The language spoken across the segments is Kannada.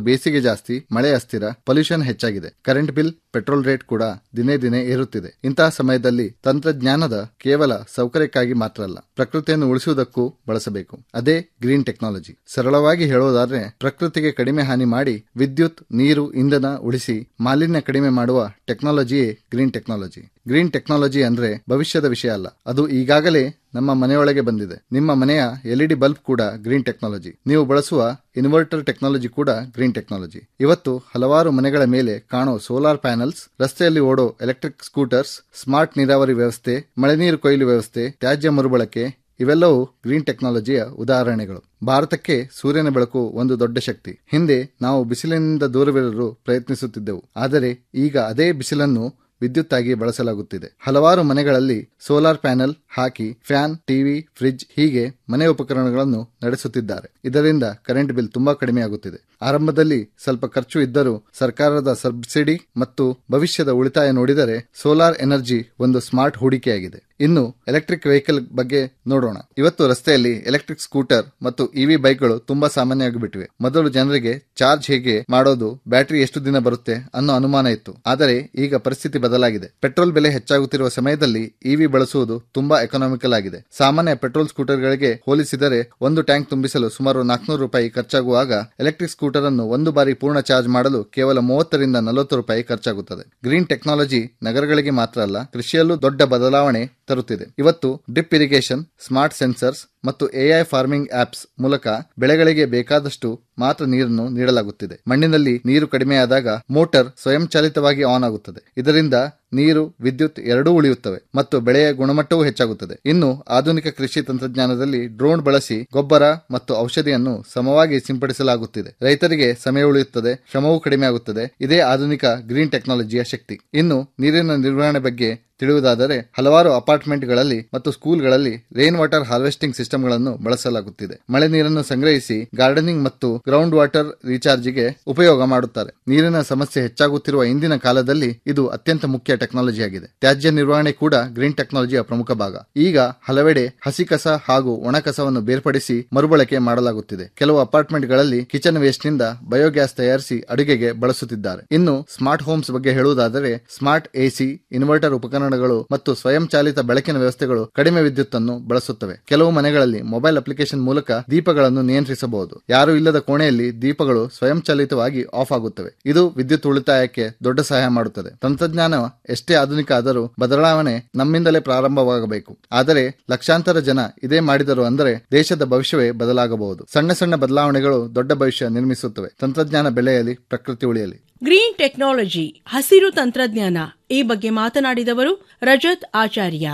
ಬೇಸಿಗೆ ಜಾಸ್ತಿ ಮಳೆ ಅಸ್ಥಿರ ಪೊಲ್ಯೂಷನ್ ಹೆಚ್ಚಾಗಿದೆ ಕರೆಂಟ್ ಬಿಲ್ ಪೆಟ್ರೋಲ್ ರೇಟ್ ಕೂಡ ದಿನೇ ದಿನೇ ಏರುತ್ತಿದೆ ಇಂತಹ ಸಮಯದಲ್ಲಿ ತಂತ್ರಜ್ಞಾನದ ಕೇವಲ ಸೌಕರ್ಯಕ್ಕಾಗಿ ಮಾತ್ರ ಅಲ್ಲ ಪ್ರಕೃತಿಯನ್ನು ಉಳಿಸುವುದಕ್ಕೂ ಬಳಸಬೇಕು ಅದೇ ಗ್ರೀನ್ ಟೆಕ್ನಾಲಜಿ ಸರಳವಾಗಿ ಹೇಳೋದಾದ್ರೆ ಪ್ರಕೃತಿಗೆ ಕಡಿಮೆ ಹಾನಿ ಮಾಡಿ ವಿದ್ಯುತ್ ನೀರು ಇಂಧನ ಉಳಿಸಿ ಮಾಲಿನ್ಯ ಕಡಿಮೆ ಮಾಡುವ ಟೆಕ್ನಾಲಜಿಯೇ ಗ್ರೀನ್ ಟೆಕ್ನಾಲಜಿ ಗ್ರೀನ್ ಟೆಕ್ನಾಲಜಿ ಅಂದ್ರೆ ಭವಿಷ್ಯದ ವಿಷಯ ಅಲ್ಲ ಅದು ಈಗಾಗಲೇ ನಮ್ಮ ಮನೆಯೊಳಗೆ ಬಂದಿದೆ ನಿಮ್ಮ ಮನೆಯ ಎಲ್ಇಡಿ ಬಲ್ಬ್ ಕೂಡ ಗ್ರೀನ್ ಟೆಕ್ನಾಲಜಿ ನೀವು ಬಳಸುವ ಇನ್ವರ್ಟರ್ ಟೆಕ್ನಾಲಜಿ ಕೂಡ ಗ್ರೀನ್ ಟೆಕ್ನಾಲಜಿ ಇವತ್ತು ಹಲವಾರು ಮನೆಗಳ ಮೇಲೆ ಕಾಣೋ ಸೋಲಾರ್ ಪ್ಯಾನಲ್ಸ್ ರಸ್ತೆಯಲ್ಲಿ ಓಡೋ ಎಲೆಕ್ಟ್ರಿಕ್ ಸ್ಕೂಟರ್ಸ್ ಸ್ಮಾರ್ಟ್ ನೀರಾವರಿ ವ್ಯವಸ್ಥೆ ಮಳೆನೀರು ಕೊಯ್ಲು ವ್ಯವಸ್ಥೆ ತ್ಯಾಜ್ಯ ಮರುಬಳಕೆ ಇವೆಲ್ಲವೂ ಗ್ರೀನ್ ಟೆಕ್ನಾಲಜಿಯ ಉದಾಹರಣೆಗಳು ಭಾರತಕ್ಕೆ ಸೂರ್ಯನ ಬೆಳಕು ಒಂದು ದೊಡ್ಡ ಶಕ್ತಿ ಹಿಂದೆ ನಾವು ಬಿಸಿಲಿನಿಂದ ದೂರವಿರಲು ಪ್ರಯತ್ನಿಸುತ್ತಿದ್ದೆವು ಆದರೆ ಈಗ ಅದೇ ಬಿಸಿಲನ್ನು ವಿದ್ಯುತ್ತಾಗಿ ಬಳಸಲಾಗುತ್ತಿದೆ ಹಲವಾರು ಮನೆಗಳಲ್ಲಿ ಸೋಲಾರ್ ಪ್ಯಾನೆಲ್ ಹಾಕಿ ಫ್ಯಾನ್ ಟಿವಿ ಫ್ರಿಡ್ಜ್ ಹೀಗೆ ಮನೆ ಉಪಕರಣಗಳನ್ನು ನಡೆಸುತ್ತಿದ್ದಾರೆ ಇದರಿಂದ ಕರೆಂಟ್ ಬಿಲ್ ತುಂಬಾ ಕಡಿಮೆಯಾಗುತ್ತಿದೆ ಆರಂಭದಲ್ಲಿ ಸ್ವಲ್ಪ ಖರ್ಚು ಇದ್ದರೂ ಸರ್ಕಾರದ ಸಬ್ಸಿಡಿ ಮತ್ತು ಭವಿಷ್ಯದ ಉಳಿತಾಯ ನೋಡಿದರೆ ಸೋಲಾರ್ ಎನರ್ಜಿ ಒಂದು ಸ್ಮಾರ್ಟ್ ಹೂಡಿಕೆಯಾಗಿದೆ ಇನ್ನು ಎಲೆಕ್ಟ್ರಿಕ್ ವೆಹಿಕಲ್ ಬಗ್ಗೆ ನೋಡೋಣ ಇವತ್ತು ರಸ್ತೆಯಲ್ಲಿ ಎಲೆಕ್ಟ್ರಿಕ್ ಸ್ಕೂಟರ್ ಮತ್ತು ಇವಿ ಬೈಕ್ಗಳು ತುಂಬಾ ಸಾಮಾನ್ಯವಾಗಿಬಿಟ್ಟಿವೆ ಮೊದಲು ಜನರಿಗೆ ಚಾರ್ಜ್ ಹೇಗೆ ಮಾಡೋದು ಬ್ಯಾಟರಿ ಎಷ್ಟು ದಿನ ಬರುತ್ತೆ ಅನ್ನೋ ಅನುಮಾನ ಇತ್ತು ಆದರೆ ಈಗ ಪರಿಸ್ಥಿತಿ ಬದಲಾಗಿದೆ ಪೆಟ್ರೋಲ್ ಬೆಲೆ ಹೆಚ್ಚಾಗುತ್ತಿರುವ ಸಮಯದಲ್ಲಿ ಇವಿ ಬಳಸುವುದು ತುಂಬಾ ಎಕನಾಮಿಕಲ್ ಆಗಿದೆ ಸಾಮಾನ್ಯ ಪೆಟ್ರೋಲ್ ಸ್ಕೂಟರ್ಗಳಿಗೆ ಹೋಲಿಸಿದರೆ ಒಂದು ಟ್ಯಾಂಕ್ ತುಂಬಿಸಲು ಸುಮಾರು ನಾಲ್ಕುನೂರು ರೂಪಾಯಿ ಖರ್ಚಾಗುವಾಗ ಎಲೆಕ್ಟ್ರಿಕ್ ಸ್ಕೂಟರ್ ಅನ್ನು ಒಂದು ಬಾರಿ ಪೂರ್ಣ ಚಾರ್ಜ್ ಮಾಡಲು ಕೇವಲ ಮೂವತ್ತರಿಂದ ನಲವತ್ತು ರೂಪಾಯಿ ಖರ್ಚಾಗುತ್ತದೆ ಗ್ರೀನ್ ಟೆಕ್ನಾಲಜಿ ನಗರಗಳಿಗೆ ಮಾತ್ರ ಅಲ್ಲ ಕೃಷಿಯಲ್ಲೂ ದೊಡ್ಡ ಬದಲಾವಣೆ ತರುತ್ತಿದೆ ಇವತ್ತು ಡ್ರಿಪ್ ಇರಿಗೇಷನ್ ಸ್ಮಾರ್ಟ್ ಸೆನ್ಸರ್ಸ್ ಮತ್ತು ಎಐ ಫಾರ್ಮಿಂಗ್ ಆಪ್ಸ್ ಮೂಲಕ ಬೆಳೆಗಳಿಗೆ ಬೇಕಾದಷ್ಟು ಮಾತ್ರ ನೀರನ್ನು ನೀಡಲಾಗುತ್ತಿದೆ ಮಣ್ಣಿನಲ್ಲಿ ನೀರು ಕಡಿಮೆಯಾದಾಗ ಮೋಟಾರ್ ಸ್ವಯಂಚಾಲಿತವಾಗಿ ಆನ್ ಆಗುತ್ತದೆ ಇದರಿಂದ ನೀರು ವಿದ್ಯುತ್ ಎರಡೂ ಉಳಿಯುತ್ತವೆ ಮತ್ತು ಬೆಳೆಯ ಗುಣಮಟ್ಟವೂ ಹೆಚ್ಚಾಗುತ್ತದೆ ಇನ್ನು ಆಧುನಿಕ ಕೃಷಿ ತಂತ್ರಜ್ಞಾನದಲ್ಲಿ ಡ್ರೋನ್ ಬಳಸಿ ಗೊಬ್ಬರ ಮತ್ತು ಔಷಧಿಯನ್ನು ಸಮವಾಗಿ ಸಿಂಪಡಿಸಲಾಗುತ್ತಿದೆ ರೈತರಿಗೆ ಸಮಯ ಉಳಿಯುತ್ತದೆ ಶ್ರಮವೂ ಕಡಿಮೆ ಆಗುತ್ತದೆ ಇದೇ ಆಧುನಿಕ ಗ್ರೀನ್ ಟೆಕ್ನಾಲಜಿಯ ಶಕ್ತಿ ಇನ್ನು ನೀರಿನ ನಿರ್ವಹಣೆ ಬಗ್ಗೆ ತಿಳಿಯುವುದಾದರೆ ಹಲವಾರು ಅಪಾರ್ಟ್ಮೆಂಟ್ಗಳಲ್ಲಿ ಮತ್ತು ಸ್ಕೂಲ್ಗಳಲ್ಲಿ ರೈನ್ ವಾಟರ್ ಹಾರ್ವೆಸ್ಟಿಂಗ್ ಸಿಸ್ಟಮ್ಗಳನ್ನು ಬಳಸಲಾಗುತ್ತಿದೆ ಮಳೆ ನೀರನ್ನು ಸಂಗ್ರಹಿಸಿ ಗಾರ್ಡನಿಂಗ್ ಮತ್ತು ಗ್ರೌಂಡ್ ವಾಟರ್ ರೀಚಾರ್ಜ್ಗೆ ಉಪಯೋಗ ಮಾಡುತ್ತಾರೆ ನೀರಿನ ಸಮಸ್ಯೆ ಹೆಚ್ಚಾಗುತ್ತಿರುವ ಇಂದಿನ ಕಾಲದಲ್ಲಿ ಇದು ಅತ್ಯಂತ ಮುಖ್ಯ ಟೆಕ್ನಾಲಜಿ ಆಗಿದೆ ತ್ಯಾಜ್ಯ ನಿರ್ವಹಣೆ ಕೂಡ ಗ್ರೀನ್ ಟೆಕ್ನಾಲಜಿಯ ಪ್ರಮುಖ ಭಾಗ ಈಗ ಹಲವೆಡೆ ಹಸಿ ಕಸ ಹಾಗೂ ಒಣ ಕಸವನ್ನು ಬೇರ್ಪಡಿಸಿ ಮರುಬಳಕೆ ಮಾಡಲಾಗುತ್ತಿದೆ ಕೆಲವು ಅಪಾರ್ಟ್ಮೆಂಟ್ಗಳಲ್ಲಿ ಕಿಚನ್ ವೇಸ್ಟ್ ನಿಂದ ಬಯೋಗ್ಯಾಸ್ ತಯಾರಿಸಿ ಅಡುಗೆಗೆ ಬಳಸುತ್ತಿದ್ದಾರೆ ಇನ್ನು ಸ್ಮಾರ್ಟ್ ಹೋಮ್ಸ್ ಬಗ್ಗೆ ಹೇಳುವುದಾದರೆ ಸ್ಮಾರ್ಟ್ ಎಸಿ ಇನ್ವರ್ಟರ್ ಉಪಕರಣಗಳು ಮತ್ತು ಸ್ವಯಂಚಾಲಿತ ಬೆಳಕಿನ ವ್ಯವಸ್ಥೆಗಳು ಕಡಿಮೆ ವಿದ್ಯುತ್ತನ್ನು ಬಳಸುತ್ತವೆ ಕೆಲವು ಮನೆಗಳಲ್ಲಿ ಮೊಬೈಲ್ ಅಪ್ಲಿಕೇಶನ್ ಮೂಲಕ ದೀಪಗಳನ್ನು ನಿಯಂತ್ರಿಸಬಹುದು ಯಾರು ಇಲ್ಲದ ಕೋಣೆಯಲ್ಲಿ ದೀಪಗಳು ಸ್ವಯಂಚಾಲಿತವಾಗಿ ಆಫ್ ಆಗುತ್ತವೆ ಇದು ವಿದ್ಯುತ್ ಉಳಿತಾಯಕ್ಕೆ ದೊಡ್ಡ ಸಹಾಯ ಮಾಡುತ್ತದೆ ತಂತ್ರಜ್ಞಾನ ಎಷ್ಟೇ ಆಧುನಿಕ ಆದರೂ ಬದಲಾವಣೆ ನಮ್ಮಿಂದಲೇ ಪ್ರಾರಂಭವಾಗಬೇಕು ಆದರೆ ಲಕ್ಷಾಂತರ ಜನ ಇದೇ ಮಾಡಿದರು ಅಂದರೆ ದೇಶದ ಭವಿಷ್ಯವೇ ಬದಲಾಗಬಹುದು ಸಣ್ಣ ಸಣ್ಣ ಬದಲಾವಣೆಗಳು ದೊಡ್ಡ ಭವಿಷ್ಯ ನಿರ್ಮಿಸುತ್ತವೆ ತಂತ್ರಜ್ಞಾನ ಬೆಳೆಯಲಿ ಪ್ರಕೃತಿ ಉಳಿಯಲಿ ಗ್ರೀನ್ ಟೆಕ್ನಾಲಜಿ ಹಸಿರು ತಂತ್ರಜ್ಞಾನ ಈ ಬಗ್ಗೆ ಮಾತನಾಡಿದವರು ರಜತ್ ಆಚಾರ್ಯ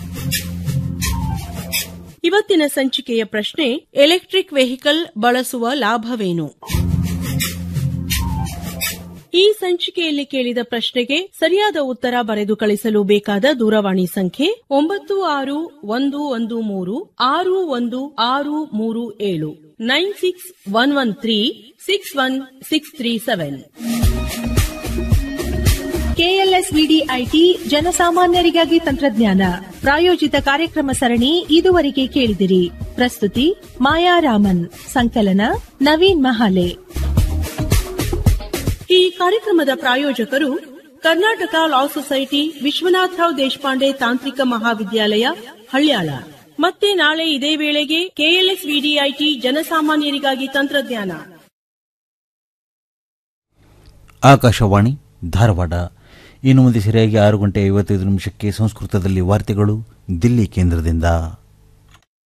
ಇವತ್ತಿನ ಸಂಚಿಕೆಯ ಪ್ರಶ್ನೆ ಎಲೆಕ್ಟ್ರಿಕ್ ವೆಹಿಕಲ್ ಬಳಸುವ ಲಾಭವೇನು ಈ ಸಂಚಿಕೆಯಲ್ಲಿ ಕೇಳಿದ ಪ್ರಶ್ನೆಗೆ ಸರಿಯಾದ ಉತ್ತರ ಬರೆದು ಕಳಿಸಲು ಬೇಕಾದ ದೂರವಾಣಿ ಸಂಖ್ಯೆ ಒಂಬತ್ತು ಆರು ಒಂದು ಒಂದು ಮೂರು ಆರು ಒಂದು ಆರು ಮೂರು ಏಳು nine six one one three six one six three seven KLSVDIT ಜನಸಾಮಾನ್ಯರಿಗಾಗಿ ತಂತ್ರಜ್ಞಾನ ಪ್ರಾಯೋಜಿತ ಕಾರ್ಯಕ್ರಮ ಸರಣಿ ಇದುವರೆಗೆ ಕೇಳಿದಿರಿ ಪ್ರಸ್ತುತಿ ಮಾಯಾ ರಾಮನ್ ಸಂಕಲನ ನವೀನ್ ಮಹಾಲೆ ಈ ಕಾರ್ಯಕ್ರಮದ ಪ್ರಾಯೋಜಕರು ಕರ್ನಾಟಕ ಲಾ ಸೊಸೈಟಿ ವಿಶ್ವನಾಥರಾವ್ ದೇಶಪಾಂಡೆ ತಾಂತ್ರಿಕ ಮಹಾವಿದ್ಯಾಲಯ ಹಳ್ಯಾಳ ಮತ್ತೆ ನಾಳೆ ಇದೇ ವೇಳೆಗೆ ಕೆಎಲ್ಎಸ್ ವಿಡಿಐಟಿ ಜನಸಾಮಾನ್ಯರಿಗಾಗಿ ತಂತ್ರಜ್ಞಾನ ಆಕಾಶವಾಣಿ ಧಾರವಾಡ ಇನ್ನು ಮುಂದೆ ಸರಿಯಾಗಿ ಆರು ಗಂಟೆ ಐವತ್ತೈದು ನಿಮಿಷಕ್ಕೆ ಸಂಸ್ಕೃತದಲ್ಲಿ ವಾರ್ತೆಗಳು ದಿಲ್ಲಿ ಕೇಂದ್ರದಿಂದ